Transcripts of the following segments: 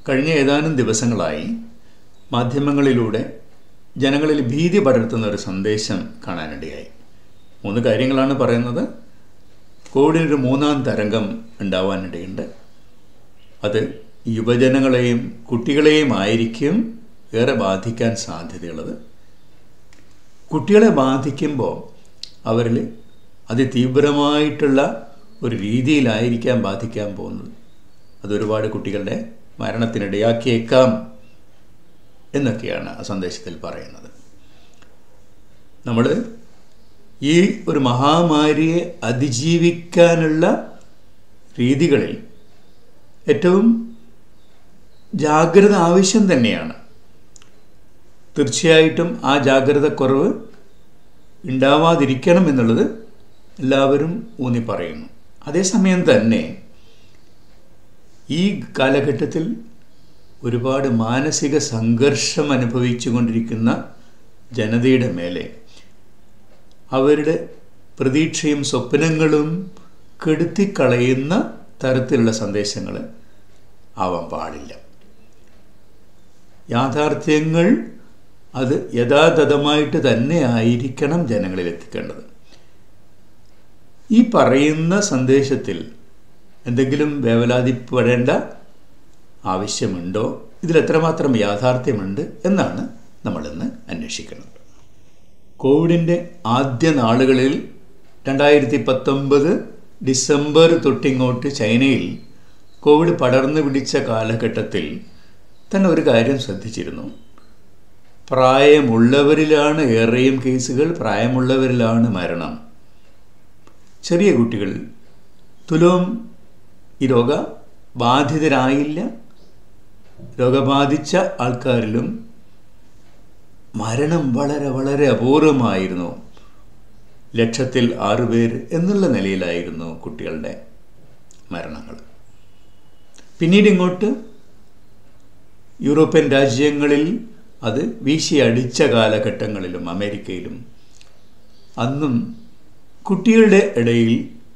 കഴിഞ്ഞ ഏതാനും ദിവസങ്ങളായി മാധ്യമങ്ങളിലൂടെ ജനങ്ങളിൽ ഭീതി പടർത്തുന്ന ഒരു സന്ദേശം കാണാനിടയായി മൂന്ന് കാര്യങ്ങളാണ് പറയുന്നത് കോവിഡിനൊരു മൂന്നാം തരംഗം ഉണ്ടാവാനിടയുണ്ട് അത് യുവജനങ്ങളെയും കുട്ടികളെയും ആയിരിക്കും ഏറെ ബാധിക്കാൻ സാധ്യതയുള്ളത് കുട്ടികളെ ബാധിക്കുമ്പോൾ അവരിൽ അതിതീവ്രമായിട്ടുള്ള ഒരു രീതിയിലായിരിക്കാം ബാധിക്കാൻ പോകുന്നത് അതൊരുപാട് കുട്ടികളുടെ മരണത്തിനിടയാക്കിയേക്കാം എന്നൊക്കെയാണ് ആ സന്ദേശത്തിൽ പറയുന്നത് നമ്മൾ ഈ ഒരു മഹാമാരിയെ അതിജീവിക്കാനുള്ള രീതികളിൽ ഏറ്റവും ജാഗ്രത ആവശ്യം തന്നെയാണ് തീർച്ചയായിട്ടും ആ ജാഗ്രത കുറവ് ഉണ്ടാവാതിരിക്കണം എന്നുള്ളത് എല്ലാവരും ഊന്നി പറയുന്നു അതേസമയം തന്നെ ഈ കാലഘട്ടത്തിൽ ഒരുപാട് മാനസിക സംഘർഷം അനുഭവിച്ചു കൊണ്ടിരിക്കുന്ന ജനതയുടെ മേലെ അവരുടെ പ്രതീക്ഷയും സ്വപ്നങ്ങളും കെടുത്തിക്കളയുന്ന തരത്തിലുള്ള സന്ദേശങ്ങൾ ആവാൻ പാടില്ല യാഥാർത്ഥ്യങ്ങൾ അത് യഥാതഥമായിട്ട് തന്നെ ആയിരിക്കണം ജനങ്ങളിൽ എത്തിക്കേണ്ടത് ഈ പറയുന്ന സന്ദേശത്തിൽ എന്തെങ്കിലും വേവലാതിപ്പെടേണ്ട ആവശ്യമുണ്ടോ ഇതിൽ എത്രമാത്രം യാഥാർത്ഥ്യമുണ്ട് എന്നാണ് നമ്മളിന്ന് അന്വേഷിക്കുന്നത് കോവിഡിൻ്റെ ആദ്യ നാളുകളിൽ രണ്ടായിരത്തി പത്തൊമ്പത് ഡിസംബർ തൊട്ടിങ്ങോട്ട് ചൈനയിൽ കോവിഡ് പടർന്നു പിടിച്ച കാലഘട്ടത്തിൽ തന്നെ ഒരു കാര്യം ശ്രദ്ധിച്ചിരുന്നു പ്രായമുള്ളവരിലാണ് ഏറെയും കേസുകൾ പ്രായമുള്ളവരിലാണ് മരണം ചെറിയ കുട്ടികൾ തുലവും ഈ രോഗ ബാധിതരായില്ല രോഗബാധിച്ച ആൾക്കാരിലും മരണം വളരെ വളരെ അപൂർവമായിരുന്നു ലക്ഷത്തിൽ ആറുപേര് എന്നുള്ള നിലയിലായിരുന്നു കുട്ടികളുടെ മരണങ്ങൾ പിന്നീട് ഇങ്ങോട്ട് യൂറോപ്യൻ രാജ്യങ്ങളിൽ അത് വീശിയടിച്ച കാലഘട്ടങ്ങളിലും അമേരിക്കയിലും അന്നും കുട്ടികളുടെ ഇടയിൽ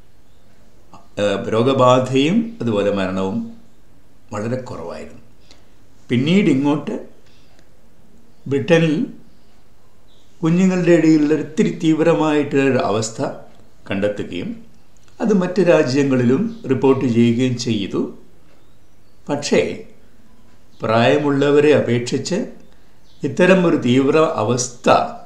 രോഗബാധയും അതുപോലെ മരണവും വളരെ കുറവായിരുന്നു പിന്നീട് ഇങ്ങോട്ട് ബ്രിട്ടനിൽ കുഞ്ഞുങ്ങളുടെ ഇടയിലുള്ള ഒത്തിരി തീവ്രമായിട്ടുള്ള അവസ്ഥ കണ്ടെത്തുകയും അത് മറ്റ് രാജ്യങ്ങളിലും റിപ്പോർട്ട് ചെയ്യുകയും ചെയ്തു പക്ഷേ പ്രായമുള്ളവരെ അപേക്ഷിച്ച് ഇത്തരം ഒരു തീവ്ര അവസ്ഥ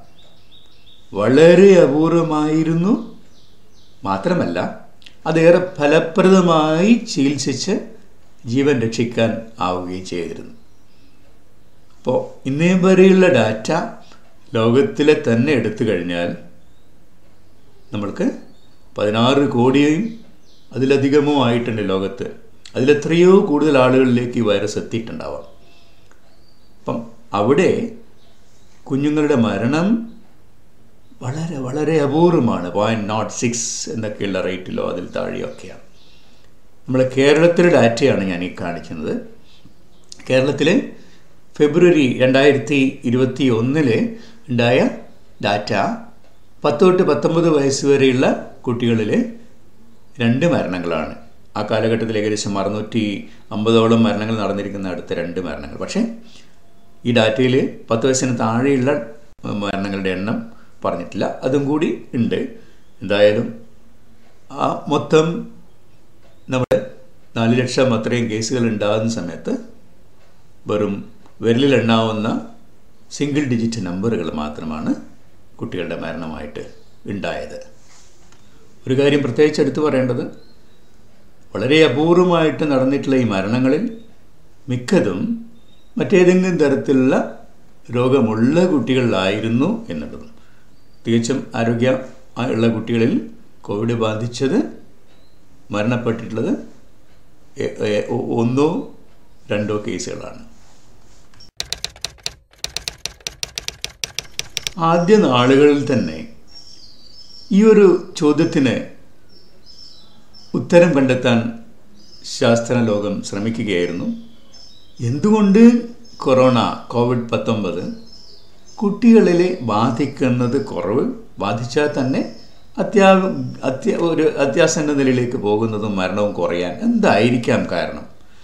വളരെ അപൂർവമായിരുന്നു മാത്രമല്ല അതേറെ ഫലപ്രദമായി ചികിത്സിച്ച് ജീവൻ രക്ഷിക്കാൻ ആവുകയും ചെയ്തിരുന്നു അപ്പോൾ ഇന്നേ വരെയുള്ള ഡാറ്റ ലോകത്തിലെ തന്നെ എടുത്തു കഴിഞ്ഞാൽ നമ്മൾക്ക് പതിനാറ് കോടിയും അതിലധികമോ ആയിട്ടുണ്ട് ലോകത്ത് അതിലെത്രയോ കൂടുതൽ ആളുകളിലേക്ക് ഈ വൈറസ് എത്തിയിട്ടുണ്ടാവാം അപ്പം അവിടെ കുഞ്ഞുങ്ങളുടെ മരണം വളരെ വളരെ അപൂർവമാണ് പോയിൻറ്റ് നോട്ട് സിക്സ് എന്നൊക്കെയുള്ള റേറ്റിലോ അതിൽ താഴെയോ ഒക്കെയാണ് നമ്മളെ കേരളത്തിലെ ഡാറ്റയാണ് ഞാൻ ഈ കാണിക്കുന്നത് കേരളത്തിൽ ഫെബ്രുവരി രണ്ടായിരത്തി ഇരുപത്തി ഒന്നില് ഉണ്ടായ ഡാറ്റ പത്ത് തൊട്ട് പത്തൊമ്പത് വയസ്സ് വരെയുള്ള കുട്ടികളിൽ രണ്ട് മരണങ്ങളാണ് ആ കാലഘട്ടത്തിൽ ഏകദേശം അറുന്നൂറ്റി അമ്പതോളം മരണങ്ങൾ നടന്നിരിക്കുന്ന അടുത്ത രണ്ട് മരണങ്ങൾ പക്ഷേ ഈ ഡാറ്റയിൽ പത്ത് വയസ്സിന് താഴെയുള്ള മരണങ്ങളുടെ എണ്ണം പറഞ്ഞിട്ടില്ല അതും കൂടി ഉണ്ട് എന്തായാലും ആ മൊത്തം നമ്മുടെ നാല് ലക്ഷം അത്രയും കേസുകൾ ഉണ്ടാകുന്ന സമയത്ത് വെറും വിരലിലെണ്ണാവുന്ന സിംഗിൾ ഡിജിറ്റ് നമ്പറുകൾ മാത്രമാണ് കുട്ടികളുടെ മരണമായിട്ട് ഉണ്ടായത് ഒരു കാര്യം പ്രത്യേകിച്ച് എടുത്തു പറയേണ്ടത് വളരെ അപൂർവമായിട്ട് നടന്നിട്ടുള്ള ഈ മരണങ്ങളിൽ മിക്കതും മറ്റേതെങ്കിലും തരത്തിലുള്ള രോഗമുള്ള കുട്ടികളിലായിരുന്നു എന്നുള്ളതും തികച്ചും ആരോഗ്യ ഉള്ള കുട്ടികളിൽ കോവിഡ് ബാധിച്ചത് മരണപ്പെട്ടിട്ടുള്ളത് ഒന്നോ രണ്ടോ കേസുകളാണ് ആദ്യ നാളുകളിൽ തന്നെ ഈ ഒരു ചോദ്യത്തിന് ഉത്തരം കണ്ടെത്താൻ ശാസ്ത്രലോകം ശ്രമിക്കുകയായിരുന്നു എന്തുകൊണ്ട് കൊറോണ കോവിഡ് പത്തൊമ്പത് കുട്ടികളിലെ ബാധിക്കുന്നത് കുറവ് ബാധിച്ചാൽ തന്നെ അത്യാ അത്യ ഒരു അത്യാസന്ന നിലയിലേക്ക് പോകുന്നതും മരണവും കുറയാൻ എന്തായിരിക്കാം കാരണം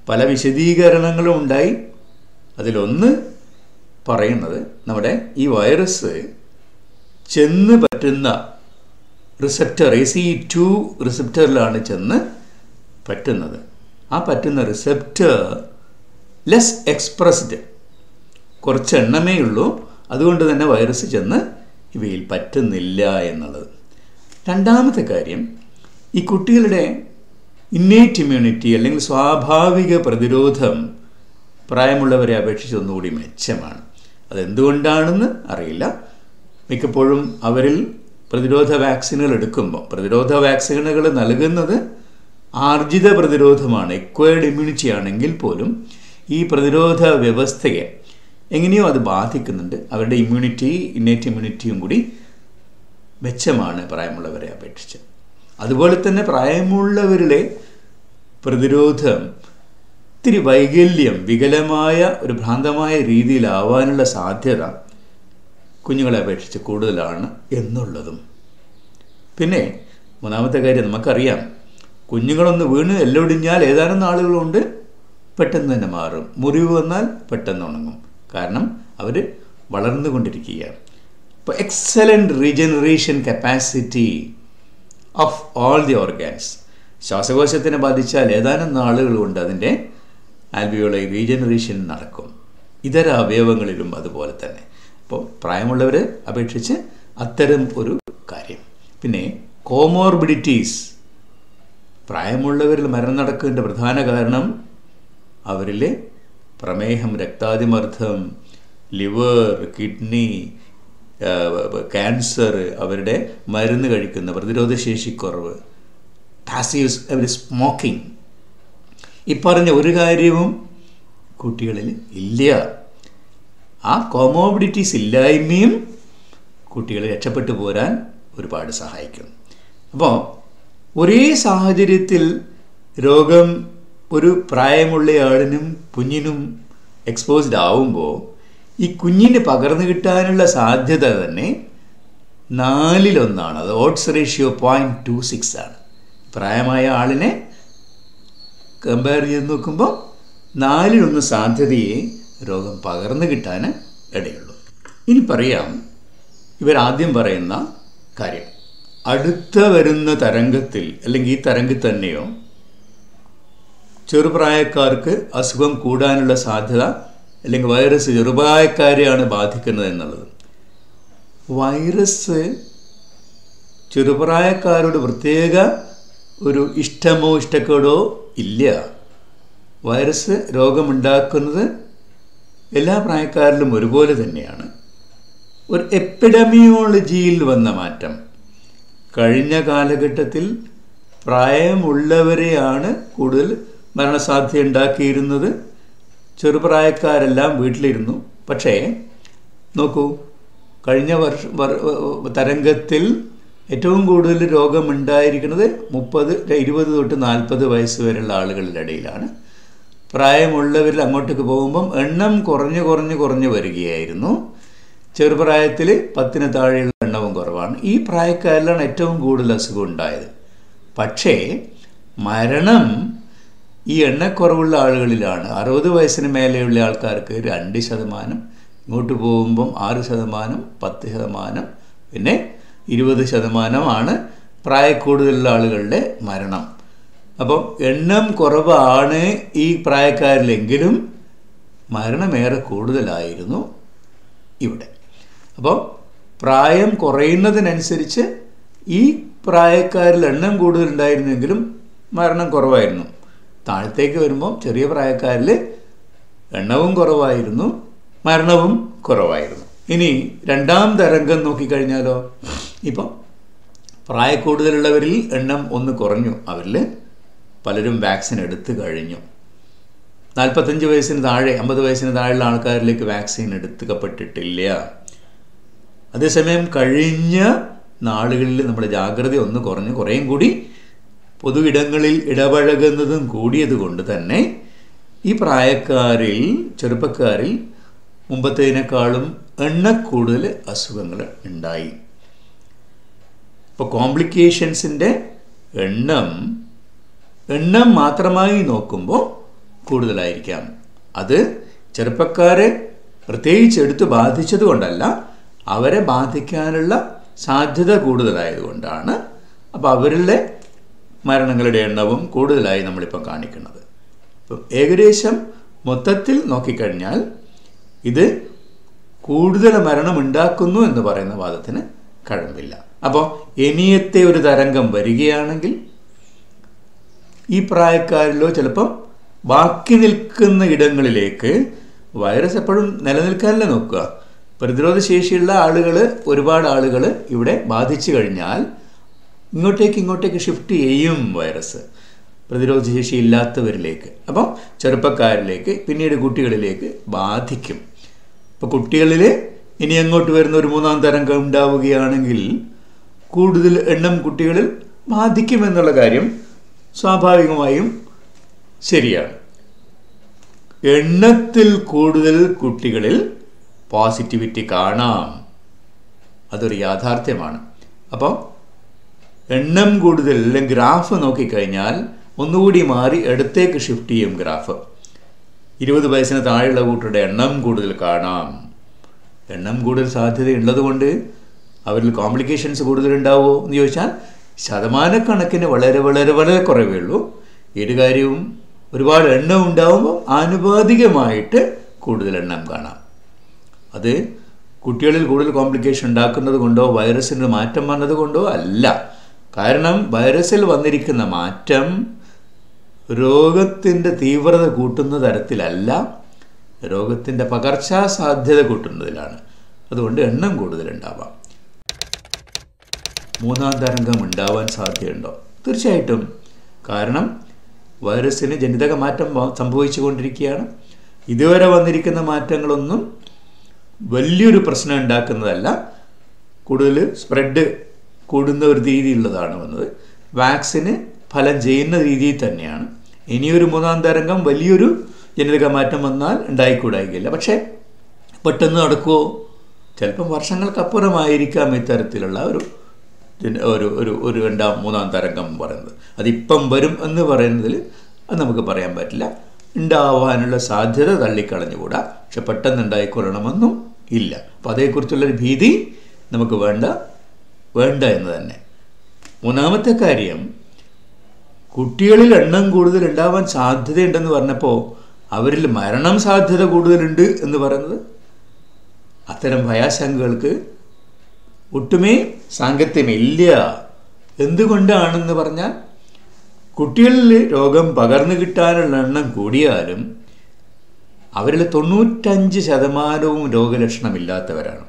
പല വിശദീകരണങ്ങളും ഉണ്ടായി അതിലൊന്ന് പറയുന്നത് നമ്മുടെ ഈ വൈറസ് ചെന്ന് പറ്റുന്ന റിസപ്റ്റർ എ സി ടു റിസപ്റ്ററിലാണ് ചെന്ന് പറ്റുന്നത് ആ പറ്റുന്ന റിസപ്റ്റർ ലെസ് എക്സ്പ്രസ്ഡ് കുറച്ച് എണ്ണമേ ഉള്ളൂ അതുകൊണ്ട് തന്നെ വൈറസ് ചെന്ന് ഇവയിൽ പറ്റുന്നില്ല എന്നുള്ളത് രണ്ടാമത്തെ കാര്യം ഈ കുട്ടികളുടെ ഇന്നേറ്റ് ഇമ്മ്യൂണിറ്റി അല്ലെങ്കിൽ സ്വാഭാവിക പ്രതിരോധം പ്രായമുള്ളവരെ അപേക്ഷിച്ച് ഒന്നുകൂടി മെച്ചമാണ് അതെന്തുകൊണ്ടാണെന്ന് അറിയില്ല മിക്കപ്പോഴും അവരിൽ പ്രതിരോധ വാക്സിനുകൾ എടുക്കുമ്പോൾ പ്രതിരോധ വാക്സിനുകൾ നൽകുന്നത് ആർജിത പ്രതിരോധമാണ് എക്വയർഡ് ഇമ്മ്യൂണിറ്റി ആണെങ്കിൽ പോലും ഈ പ്രതിരോധ വ്യവസ്ഥയെ എങ്ങനെയോ അത് ബാധിക്കുന്നുണ്ട് അവരുടെ ഇമ്മ്യൂണിറ്റി ഇന്നേറ്റ് ഇമ്മ്യൂണിറ്റിയും കൂടി മെച്ചമാണ് പ്രായമുള്ളവരെ അപേക്ഷിച്ച് അതുപോലെ തന്നെ പ്രായമുള്ളവരിലെ പ്രതിരോധം ഇത്തിരി വൈകല്യം വികലമായ ഒരു ഭ്രാന്തമായ രീതിയിലാവാനുള്ള സാധ്യത കുഞ്ഞുങ്ങളെ അപേക്ഷിച്ച് കൂടുതലാണ് എന്നുള്ളതും പിന്നെ മൂന്നാമത്തെ കാര്യം നമുക്കറിയാം കുഞ്ഞുങ്ങളൊന്ന് വീണ് എല്ലൊടിഞ്ഞാൽ ഏതാനും നാളുകളുണ്ട് പെട്ടെന്ന് തന്നെ മാറും മുറിവ് വന്നാൽ പെട്ടെന്ന് ഉണങ്ങും കാരണം അവർ വളർന്നുകൊണ്ടിരിക്കുകയാണ് ഇപ്പോൾ excellent regeneration capacity of all the organs ശ്വാസകോശത്തിനെ ബാധിച്ചാൽ ഏതാനും നാളുകൾ കൊണ്ട് അതിൻ്റെ ആൽവിയോളൈ റീജനറേഷൻ നടക്കും ഇതര അവയവങ്ങളിലും അതുപോലെ തന്നെ അപ്പോൾ പ്രായമുള്ളവരെ അപേക്ഷിച്ച് അത്തരം ഒരു കാര്യം പിന്നെ കോമോർബിഡിറ്റീസ് പ്രായമുള്ളവരിൽ മരണം നടക്കുന്നതിൻ്റെ പ്രധാന കാരണം അവരിലെ പ്രമേഹം രക്താതിമർദ്ദം ലിവർ കിഡ്നി ക്യാൻസർ അവരുടെ മരുന്ന് കഴിക്കുന്ന പ്രതിരോധശേഷിക്കുറവ് പാസീവ്സ് അവർ സ്മോക്കിംഗ് ഈ പറഞ്ഞ ഒരു കാര്യവും കുട്ടികളിൽ ഇല്ല ആ കോമോബിഡിറ്റീസ് ഇല്ലായ്മയും കുട്ടികളെ രക്ഷപ്പെട്ടു പോരാൻ ഒരുപാട് സഹായിക്കും അപ്പോൾ ഒരേ സാഹചര്യത്തിൽ രോഗം ഒരു പ്രായമുള്ളയാളിനും കുഞ്ഞിനും എക്സ്പോസ്ഡ് ആവുമ്പോൾ ഈ കുഞ്ഞിന് പകർന്നു കിട്ടാനുള്ള സാധ്യത തന്നെ നാലിലൊന്നാണ് അത് odds ratio point two six ആണ് പ്രായമായ ആളിനെ കമ്പയർ ചെയ്ത് നോക്കുമ്പോൾ നാലിലൊന്ന് സാധ്യതയെ രോഗം പകർന്നു കിട്ടാൻ ഇടയുള്ളൂ ഇനി പറയാം ഇവരാദ്യം പറയുന്ന കാര്യം അടുത്ത വരുന്ന തരംഗത്തിൽ അല്ലെങ്കിൽ ഈ തരംഗത്തിൽ തന്നെയോ ചെറുപ്രായക്കാർക്ക് അസുഖം കൂടാനുള്ള സാധ്യത അല്ലെങ്കിൽ വൈറസ് ചെറുപ്രായക്കാരെയാണ് ബാധിക്കുന്നത് എന്നുള്ളത് വൈറസ് ചെറുപ്രായക്കാരോട് പ്രത്യേക ഒരു ഇഷ്ടമോ ഇഷ്ടക്കേടോ ഇല്ല വൈറസ് രോഗമുണ്ടാക്കുന്നത് എല്ലാ പ്രായക്കാരിലും ഒരുപോലെ തന്നെയാണ് ഒരു എപ്പിഡമിയോളജിയിൽ വന്ന മാറ്റം കഴിഞ്ഞ കാലഘട്ടത്തിൽ പ്രായമുള്ളവരെയാണ് കൂടുതൽ മരണസാധ്യത ഉണ്ടാക്കിയിരുന്നത് ചെറുപ്രായക്കാരെല്ലാം വീട്ടിലിരുന്നു പക്ഷേ നോക്കൂ കഴിഞ്ഞ വർഷ തരംഗത്തിൽ ഏറ്റവും കൂടുതൽ രോഗമുണ്ടായിരിക്കുന്നത് മുപ്പത് ഇരുപത് തൊട്ട് നാൽപ്പത് വയസ്സ് വരെയുള്ള ആളുകളുടെ ഇടയിലാണ് പ്രായമുള്ളവരിൽ അങ്ങോട്ടേക്ക് പോകുമ്പം എണ്ണം കുറഞ്ഞു കുറഞ്ഞു കുറഞ്ഞു വരികയായിരുന്നു ചെറുപ്രായത്തിൽ പത്തിന് താഴെയുള്ള എണ്ണവും കുറവാണ് ഈ പ്രായക്കാരിലാണ് ഏറ്റവും കൂടുതൽ അസുഖം ഉണ്ടായത് പക്ഷേ മരണം ഈ എണ്ണക്കുറവുള്ള ആളുകളിലാണ് അറുപത് വയസ്സിന് മേലെയുള്ള ആൾക്കാർക്ക് രണ്ട് ശതമാനം ഇങ്ങോട്ട് പോകുമ്പം ആറ് ശതമാനം പത്ത് ശതമാനം പിന്നെ ഇരുപത് ശതമാനമാണ് പ്രായക്കൂടുതലുള്ള ആളുകളുടെ മരണം അപ്പോൾ എണ്ണം കുറവാണ് ഈ പ്രായക്കാരിലെങ്കിലും മരണമേറെ കൂടുതലായിരുന്നു ഇവിടെ അപ്പോൾ പ്രായം കുറയുന്നതിനനുസരിച്ച് ഈ പ്രായക്കാരിൽ എണ്ണം കൂടുതലുണ്ടായിരുന്നെങ്കിലും മരണം കുറവായിരുന്നു താഴത്തേക്ക് വരുമ്പോൾ ചെറിയ പ്രായക്കാരിൽ എണ്ണവും കുറവായിരുന്നു മരണവും കുറവായിരുന്നു ഇനി രണ്ടാം തരംഗം നോക്കിക്കഴിഞ്ഞാലോ ഇപ്പം പ്രായക്കൂടുതലുള്ളവരിൽ എണ്ണം ഒന്ന് കുറഞ്ഞു അവരിൽ പലരും വാക്സിൻ എടുത്തു കഴിഞ്ഞു നാൽപ്പത്തഞ്ച് വയസ്സിന് താഴെ അമ്പത് വയസ്സിന് താഴെയുള്ള ആൾക്കാരിലേക്ക് വാക്സിൻ എടുക്കപ്പെട്ടിട്ടില്ല അതേസമയം കഴിഞ്ഞ നാളുകളിൽ നമ്മുടെ ജാഗ്രത ഒന്ന് കുറഞ്ഞ് കുറേയും കൂടി പൊതു ഇടങ്ങളിൽ ഇടപഴകുന്നതും കൂടിയത് കൊണ്ട് തന്നെ ഈ പ്രായക്കാരിൽ ചെറുപ്പക്കാരിൽ മുമ്പത്തേതിനേക്കാളും എണ്ണക്കൂടുതൽ അസുഖങ്ങൾ ഉണ്ടായി ഇപ്പോൾ കോംപ്ലിക്കേഷൻസിൻ്റെ എണ്ണം എണ്ണം മാത്രമായി നോക്കുമ്പോൾ കൂടുതലായിരിക്കാം അത് ചെറുപ്പക്കാരെ പ്രത്യേകിച്ച് എടുത്ത് ബാധിച്ചത് കൊണ്ടല്ല അവരെ ബാധിക്കാനുള്ള സാധ്യത കൂടുതലായതുകൊണ്ടാണ് അപ്പോൾ അവരിലെ മരണങ്ങളുടെ എണ്ണവും കൂടുതലായി നമ്മളിപ്പോൾ കാണിക്കുന്നത് ഇപ്പം ഏകദേശം മൊത്തത്തിൽ നോക്കിക്കഴിഞ്ഞാൽ ഇത് കൂടുതൽ മരണം ഉണ്ടാക്കുന്നു എന്ന് പറയുന്ന വാദത്തിന് കഴമ്പില്ല അപ്പോൾ ഇനിയത്തെ ഒരു തരംഗം വരികയാണെങ്കിൽ ഈ പ്രായക്കാരിലോ ചിലപ്പം ബാക്കി നിൽക്കുന്ന ഇടങ്ങളിലേക്ക് വൈറസ് എപ്പോഴും നിലനിൽക്കാനല്ലേ നോക്കുക പ്രതിരോധ ശേഷിയുള്ള ആളുകൾ ഒരുപാട് ആളുകൾ ഇവിടെ ബാധിച്ചു കഴിഞ്ഞാൽ ഇങ്ങോട്ടേക്ക് ഇങ്ങോട്ടേക്ക് ഷിഫ്റ്റ് ചെയ്യും വൈറസ് പ്രതിരോധ ശേഷി ഇല്ലാത്തവരിലേക്ക് അപ്പം ചെറുപ്പക്കാരിലേക്ക് പിന്നീട് കുട്ടികളിലേക്ക് ബാധിക്കും ഇപ്പോൾ കുട്ടികളിൽ ഇനി അങ്ങോട്ട് വരുന്ന ഒരു മൂന്നാം തരംഗം ഉണ്ടാവുകയാണെങ്കിൽ കൂടുതൽ എണ്ണം കുട്ടികളിൽ ബാധിക്കുമെന്നുള്ള കാര്യം സ്വാഭാവികമായും ശരിയാണ് എണ്ണത്തിൽ കൂടുതൽ കുട്ടികളിൽ പോസിറ്റിവിറ്റി കാണാം അതൊരു യാഥാർത്ഥ്യമാണ് അപ്പോൾ എണ്ണം കൂടുതൽ അല്ലെങ്കിൽ ഗ്രാഫ് നോക്കിക്കഴിഞ്ഞാൽ ഒന്നുകൂടി മാറി ഇടത്തേക്ക് ഷിഫ്റ്റ് ചെയ്യും ഗ്രാഫ് ഇരുപത് വയസ്സിന് താഴെയുള്ള കൂട്ടരുടെ എണ്ണം കൂടുതൽ കാണാം എണ്ണം കൂടുതൽ സാധ്യതയുള്ളത് കൊണ്ട് അവരിൽ കോംപ്ലിക്കേഷൻസ് കൂടുതൽ ഉണ്ടാവുമോ എന്ന് ചോദിച്ചാൽ ശതമാനക്കണക്കിന് വളരെ വളരെ വളരെ കുറവേ ഉള്ളൂ ഏത് കാര്യവും ഒരുപാട് എണ്ണം ഉണ്ടാവുമ്പോൾ ആനുപാതികമായിട്ട് കൂടുതൽ എണ്ണം കാണാം അത് കുട്ടികളിൽ കൂടുതൽ കോംപ്ലിക്കേഷൻ ഉണ്ടാക്കുന്നത് കൊണ്ടോ വൈറസിന് മാറ്റം വന്നത് കൊണ്ടോ അല്ല കാരണം വൈറസിൽ വന്നിരിക്കുന്ന മാറ്റം രോഗത്തിൻ്റെ തീവ്രത കൂട്ടുന്ന തരത്തിലല്ല രോഗത്തിൻ്റെ പകർച്ചാ സാധ്യത കൂട്ടുന്നതിലാണ് അതുകൊണ്ട് എണ്ണം കൂടുതലുണ്ടാവാം മൂന്നാം തരംഗം ഉണ്ടാവാൻ സാധ്യതയുണ്ടോ തീർച്ചയായിട്ടും കാരണം വൈറസിന് ജനിതക മാറ്റം സംഭവിച്ചു കൊണ്ടിരിക്കുകയാണ് ഇതുവരെ വന്നിരിക്കുന്ന മാറ്റങ്ങളൊന്നും വലിയൊരു പ്രശ്നം ഉണ്ടാക്കുന്നതല്ല കൂടുതൽ സ്പ്രെഡ് കൂടുന്ന ഒരു രീതിയിലുള്ളതാണ് വന്നത് വാക്സിന് ഫലം ചെയ്യുന്ന രീതിയിൽ തന്നെയാണ് ഇനിയൊരു മൂന്നാം തരംഗം വലിയൊരു ജനിതക മാറ്റം വന്നാൽ ഉണ്ടായിക്കൂടായില്ല പക്ഷേ പെട്ടെന്ന് നടക്കുമോ ചിലപ്പം വർഷങ്ങൾക്കപ്പുറമായിരിക്കാം ഇത്തരത്തിലുള്ള ഒരു ഒരു ഒരു ഒരു രണ്ടാം മൂന്നാം തരംഗം പറയുന്നത് അതിപ്പം വരും എന്ന് പറയുന്നതിൽ അത് നമുക്ക് പറയാൻ പറ്റില്ല ഉണ്ടാവാനുള്ള സാധ്യത തള്ളിക്കളഞ്ഞുകൂടാ പക്ഷെ പെട്ടെന്ന് ഉണ്ടായിക്കൊള്ളണമെന്നും ഇല്ല അപ്പം അതേക്കുറിച്ചുള്ളൊരു ഭീതി നമുക്ക് വേണ്ട വേണ്ട എന്ന് തന്നെ മൂന്നാമത്തെ കാര്യം കുട്ടികളിൽ എണ്ണം കൂടുതൽ ഉണ്ടാവാൻ സാധ്യതയുണ്ടെന്ന് പറഞ്ഞപ്പോൾ അവരിൽ മരണം സാധ്യത കൂടുതലുണ്ട് എന്ന് പറയുന്നത് അത്തരം ഭയാശങ്കകൾക്ക് ഒട്ടുമേ സാങ്കത്യമില്ല എന്തുകൊണ്ടാണെന്ന് പറഞ്ഞാൽ കുട്ടികളിൽ രോഗം പകർന്നു കിട്ടാനുള്ള എണ്ണം കൂടിയാലും അവരിൽ തൊണ്ണൂറ്റഞ്ച് ശതമാനവും രോഗലക്ഷണമില്ലാത്തവരാണ്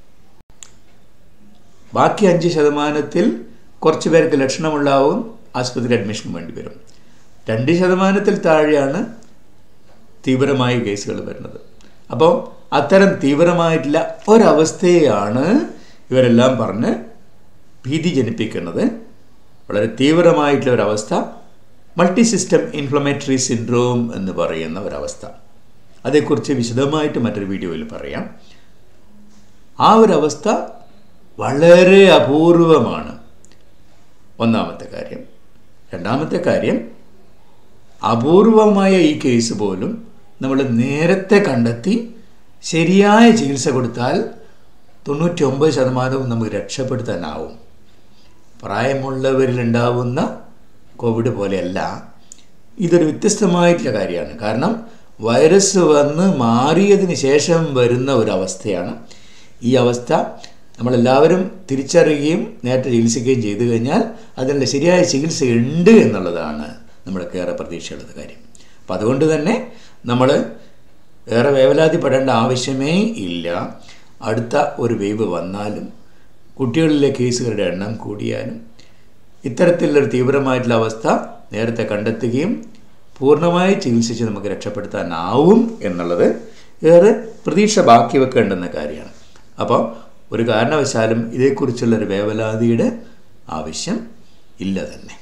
ബാക്കി അഞ്ച് ശതമാനത്തിൽ കുറച്ച് പേർക്ക് ലക്ഷണമുണ്ടാവും ആശുപത്രി അഡ്മിഷൻ വേണ്ടി വരും രണ്ട് ശതമാനത്തിൽ താഴെയാണ് തീവ്രമായ കേസുകൾ വരുന്നത് അപ്പോൾ അത്തരം തീവ്രമായിട്ടുള്ള ഒരവസ്ഥയാണ് ഇവരെല്ലാം പറഞ്ഞ് ഭീതി ജനിപ്പിക്കുന്നത് വളരെ തീവ്രമായിട്ടുള്ള ഒരവസ്ഥ മൾട്ടി സിസ്റ്റം ഇൻഫ്ലമേറ്ററി സിൻഡ്രോം എന്ന് പറയുന്ന ഒരവസ്ഥ അതേക്കുറിച്ച് വിശദമായിട്ട് മറ്റൊരു വീഡിയോയിൽ പറയാം ആ ഒരവസ്ഥ വളരെ അപൂർവമാണ് ഒന്നാമത്തെ കാര്യം രണ്ടാമത്തെ കാര്യം അപൂർവമായ ഈ കേസ് പോലും നമ്മൾ നേരത്തെ കണ്ടെത്തി ശരിയായ ചികിത്സ കൊടുത്താൽ തൊണ്ണൂറ്റി ഒമ്പത് ശതമാനവും നമുക്ക് രക്ഷപ്പെടുത്താനാവും പ്രായമുള്ളവരിൽ ഉണ്ടാവുന്ന കോവിഡ് പോലെയല്ല ഇതൊരു വ്യത്യസ്തമായിട്ടുള്ള കാര്യമാണ് കാരണം വൈറസ് വന്ന് മാറിയതിന് ശേഷം വരുന്ന ഒരവസ്ഥയാണ് ഈ അവസ്ഥ നമ്മളെല്ലാവരും തിരിച്ചറിയുകയും നേരത്തെ ചികിത്സിക്കുകയും ചെയ്തു കഴിഞ്ഞാൽ അതിനുള്ള ശരിയായ ചികിത്സ ഉണ്ട് എന്നുള്ളതാണ് നമ്മൾക്ക് ഏറെ പ്രതീക്ഷയുള്ളത് കാര്യം അപ്പം അതുകൊണ്ട് തന്നെ നമ്മൾ ഏറെ വേവലാതിപ്പെടേണ്ട ആവശ്യമേ ഇല്ല അടുത്ത ഒരു വേവ് വന്നാലും കുട്ടികളിലെ കേസുകളുടെ എണ്ണം കൂടിയാലും ഇത്തരത്തിലുള്ളൊരു തീവ്രമായിട്ടുള്ള അവസ്ഥ നേരത്തെ കണ്ടെത്തുകയും പൂർണ്ണമായി ചികിത്സിച്ച് നമുക്ക് രക്ഷപ്പെടുത്താനാവും എന്നുള്ളത് ഏറെ പ്രതീക്ഷ ബാക്കി വെക്കേണ്ടുന്ന കാര്യമാണ് അപ്പോൾ ഒരു കാരണവശാലും ഇതേക്കുറിച്ചുള്ളൊരു വേവലാതിയുടെ ആവശ്യം ഇല്ല തന്നെ